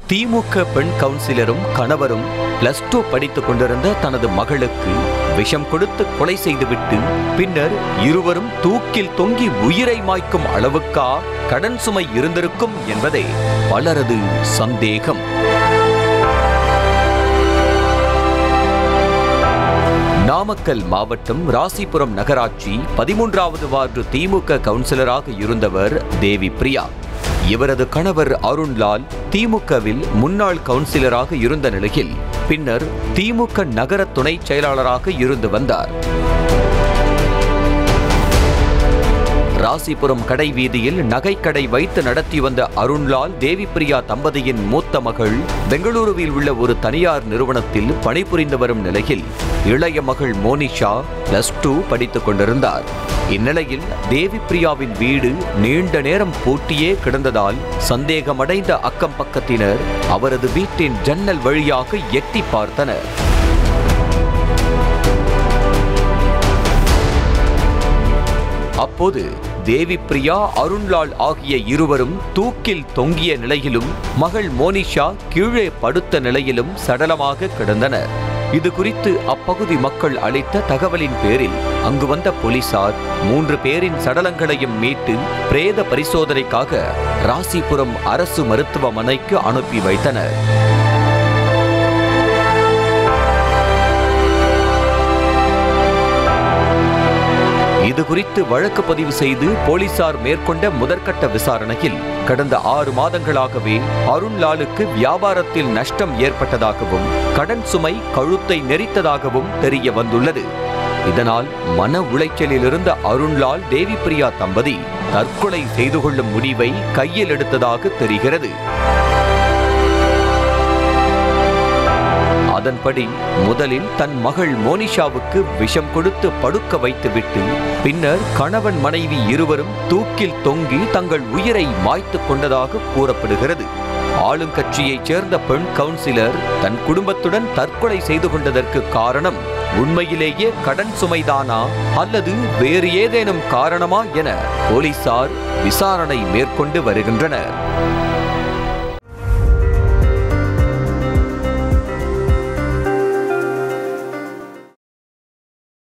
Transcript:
திமுக பெண் கவுன்சிலரும் கணவரும் plus two படித்துக் கொண்டிருந்த தனது மகளுக்கு விஷம் கொடுத்து கொலை செய்துவிட்டு பின்னர் இருவரும் தூக்கில் தொங்கி உயிரை மாய்க்கும் அளவுக்கா கடன் சுமை இருந்திருக்கும் என்பதே பலரது சந்தேகம் நாமக்கல் மாவட்டம் ராசிபுரம் நகராட்சி பதிமூன்றாவது வார்டு திமுக கவுன்சிலராக இருந்தவர் தேவி பிரியா இவரது கணவர் அருண்லால் திமுகவில் முன்னாள் கவுன்சிலராக இருந்த நிலையில் பின்னர் திமுக நகர துணைச் செயலாளராக இருந்து வந்தார் ராசிபுரம் கடை வீதியில் நகைக்கடை வைத்து நடத்தி வந்த அருண்லால் தேவிப்பிரியா தம்பதியின் மூத்த மகள் பெங்களூருவில் உள்ள ஒரு தனியார் நிறுவனத்தில் பணிபுரிந்து வரும் நிலையில் இளைய மகள் மோனிஷா பிளஸ் டூ படித்துக் கொண்டிருந்தார் இந்நிலையில் தேவிப்பிரியாவின் வீடு நீண்ட நேரம் பூட்டியே கிடந்ததால் சந்தேகமடைந்த அக்கம் பக்கத்தினர் அவரது வீட்டின் ஜன்னல் வழியாக எட்டி பார்த்தனர் அப்போது தேவி பிரியா அருண்லால் ஆகிய இருவரும் தூக்கில் தொங்கிய நிலையிலும் மகள் மோனிஷா கீழே படுத்த நிலையிலும் சடலமாக கிடந்தனர் இது குறித்து அப்பகுதி மக்கள் அளித்த தகவலின் பேரில் அங்கு வந்த போலீசார் மூன்று பேரின் சடலங்களையும் மீட்டு பிரேத பரிசோதனைக்காக ராசிபுரம் அரசு மருத்துவமனைக்கு அனுப்பி வைத்தனர் இது குறித்து வழக்கு பதிவு செய்து போலீசார் மேற்கொண்ட முதற்கட்ட விசாரணையில் கடந்த ஆறு மாதங்களாகவே அருண்லாலுக்கு வியாபாரத்தில் நஷ்டம் ஏற்பட்டதாகவும் கடன் சுமை கழுத்தை நெரித்ததாகவும் தெரிய வந்துள்ளது இதனால் மன உளைச்சலில் இருந்த அருண்லால் தேவிப்பிரியா தம்பதி தற்கொலை செய்து கொள்ளும் முடிவை கையில் எடுத்ததாக தெரிகிறது அதன்படி முதலில் தன் மகள் மோனிஷாவுக்கு விஷம் கொடுத்து படுக்க வைத்துவிட்டு பின்னர் கணவன் மனைவி இருவரும் தூக்கில் தொங்கி தங்கள் உயிரை மாய்த்துக் கொண்டதாக கூறப்படுகிறது ஆளுங்கட்சியைச் சேர்ந்த பெண் கவுன்சிலர் தன் குடும்பத்துடன் தற்கொலை செய்து கொண்டதற்கு காரணம் உண்மையிலேயே கடன் சுமைதானா அல்லது வேறு ஏதேனும் காரணமா என போலீசார் விசாரணை மேற்கொண்டு வருகின்றனர்